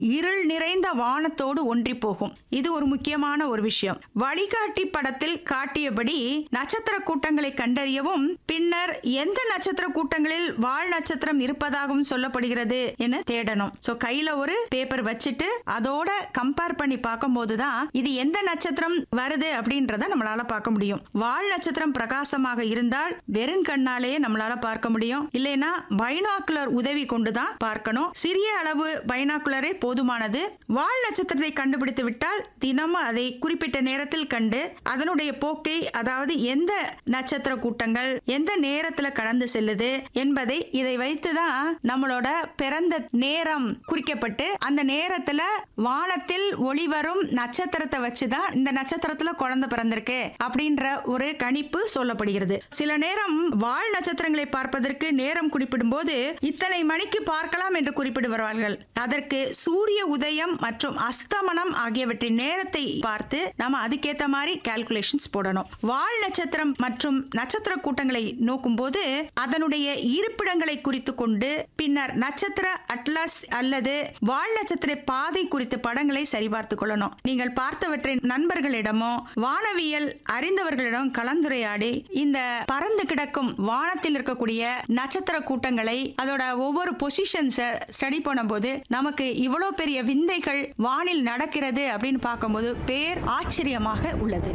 இருள் நிறைந்த வானத்தோடு ஒன்றி போகும் இது ஒரு முக்கியமான ஒரு விஷயம் வழிகாட்டி படத்தில் காட்டியபடி நட்சத்திர கூட்டங்களை கண்டறியவும் பின்னர் எந்த நட்சத்திர கூட்டங்களில் வால் நட்சத்திரம் இருப்பதாகவும் சொல்லப்படுகிறது என தேடணும் சோ கையில ஒரு பேப்பர் வச்சுட்டு அதோட கம்பேர் பண்ணி பார்க்கும்போது தான் இது எந்த நட்சத்திரம் வருது அப்படின்றத நம்மளால பார்க்க முடியும் வால் நட்சத்திரம் பிரகாசமாக இருந்தால் வெறும் கண்ணாலேயே நம்மளால பார்க்க முடியும் இல்லைன்னா பைனாக்குலர் உதவி கொண்டு தான் பார்க்கணும் சிறிய அளவு பைனாக்குலரே போதுமானது வால் நட்சத்திரத்தை கண்டுபிடித்து விட்டால் தினமும் அதை குறிப்பிட்ட நேரத்தில் கண்டு அதனுடைய போக்கை அதாவது எந்த நட்சத்திர கூட்டங்கள் எந்த நேரத்துல கடந்து செல்லுது என்பதை இதை வைத்து தான் நம்மளோட பிறந்த நேரம் குறிக்கப்பட்டு அந்த நேரத்துல வானத்தில் ஒளிவரும் நட்சத்திரத்தை வச்சு தான் இந்த நட்சத்திரத்துல குழந்தை பிறந்திருக்கு அப்படின்ற ஒரு கணிப்பு சொல்லப்படுகிறது சில நேரம் வால் நட்சத்திரங்களை பார்ப்பதற்கு நேரம் குறிப்பிடும் போது இத்தனை மணிக்கு பார்க்கலாம் என்று குறிப்பிடுவார்கள் அதற்கு சூரிய உதயம் மற்றும் அஸ்தமனம் ஆகியவற்றின் நேரத்தை பார்த்து நாம அதுக்கேத்த மாதிரி கால்குலேஷன்ஸ் போடணும் வால் நட்சத்திரம் மற்றும் நட்சத்திர கூட்டங்களை நோக்கும் போது அதனுடைய இருப்பிடங்களை குறித்து கொண்டு பின்னர் நட்சத்திர அட்லஸ் அல்லது வால் நட்சத்திர பாதை குறித்த படங்களை சரிபார்த்து கொள்ளணும் நீங்கள் பார்த்தவற்றை நண்பர்களிடமோ வானவியல் அறிந்தவர்களிடம் கலந்துரையாடி இந்த பறந்து கிடக்கும் வானத்தில் இருக்கக்கூடிய நட்சத்திர கூட்டங்களை அதோட ஒவ்வொரு பொசிஷன்ஸை ஸ்டடி பண்ணும்போது நமக்கு இவ்வளோ பெரிய விந்தைகள் வானில் நடக்கிறது அப்படின்னு பார்க்கும்போது பேர் ஆச்சரியமாக உள்ளது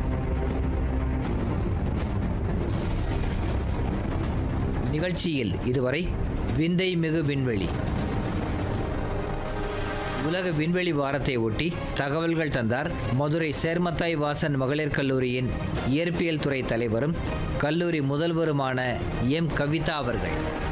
நிகழ்ச்சியில் இதுவரை விந்தை மிகு விண்வெளி உலக விண்வெளி வாரத்தை ஒட்டி தகவல்கள் தந்தார் மதுரை சேர்மத்தாய் வாசன் மகளிர் கல்லூரியின் இயற்பியல் துறை தலைவரும் கல்லூரி முதல்வருமான எம் கவிதா அவர்கள்